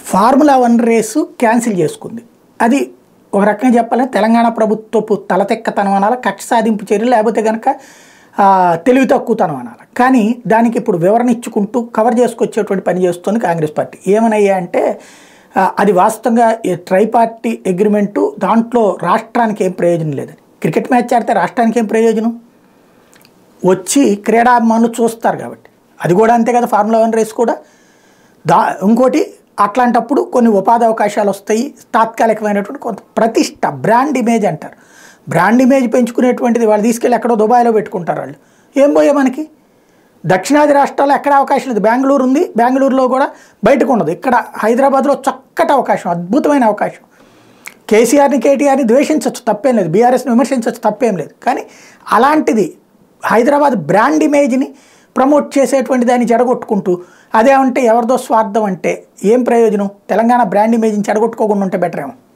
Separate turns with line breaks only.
formula one race cancel చేసుకుంది అది ఒక రకంగా చెప్పాలంటే తెలంగాణ ప్రభుత్వపు తలతెక్కతనం అనాలి కక్ష సాధింపు చర్యలు లేకపోతే కనుక ఆ, తెలివి తక్కువతనం అనాలి కానీ దానికి ఇప్పుడు వివరణ ఇచ్చుకుంటూ కవర్ చేసుకొచ్చేటువంటి పని చేస్తుంది కాంగ్రెస్ పార్టీ ఏమనయ్యా అంటే ఆ, అది వాస్తవంగా ఈ ట్రై పార్టీ అగ్రిమెంటు దాంట్లో రాష్ట్రానికి ఏం ప్రయోజనం లేదని క్రికెట్ మ్యాచ్ ఆడితే రాష్ట్రానికి ఏం ప్రయోజనం వచ్చి క్రీడాభిమానులు చూస్తారు కాబట్టి అది కూడా అంతే కదా ఫార్ములా వన్ రేస్ కూడా దా ఇంకోటి అట్లాంటప్పుడు కొన్ని ఉపాధి అవకాశాలు వస్తాయి తాత్కాలికమైనటువంటి కొంత ప్రతిష్ట బ్రాండ్ ఇమేజ్ అంటారు బ్రాండ్ ఇమేజ్ పెంచుకునేటువంటిది వాళ్ళు తీసుకెళ్ళి ఎక్కడో దుబాయ్లో పెట్టుకుంటారు వాళ్ళు ఏం పోయే మనకి దక్షిణాది రాష్ట్రాల్లో ఎక్కడ అవకాశం లేదు బెంగళూరు ఉంది బెంగళూరులో కూడా బయటకు ఉండదు ఇక్కడ హైదరాబాద్లో చక్కటి అవకాశం అద్భుతమైన అవకాశం కేసీఆర్ని కేటీఆర్ని ద్వేషించవచ్చు తప్పేం లేదు బీఆర్ఎస్ని విమర్శించవచ్చు తప్పేం లేదు కానీ అలాంటిది హైదరాబాద్ బ్రాండ్ ఇమేజ్ని ప్రమోట్ చేసేటువంటి దాన్ని చెడగొట్టుకుంటూ అదేమంటే ఎవరిదో స్వార్థం అంటే ఏం ప్రయోజనం తెలంగాణ బ్రాండ్ ఇమేజ్ని చెడగొట్టుకోకుండా ఉంటే బెటర్ ఏమో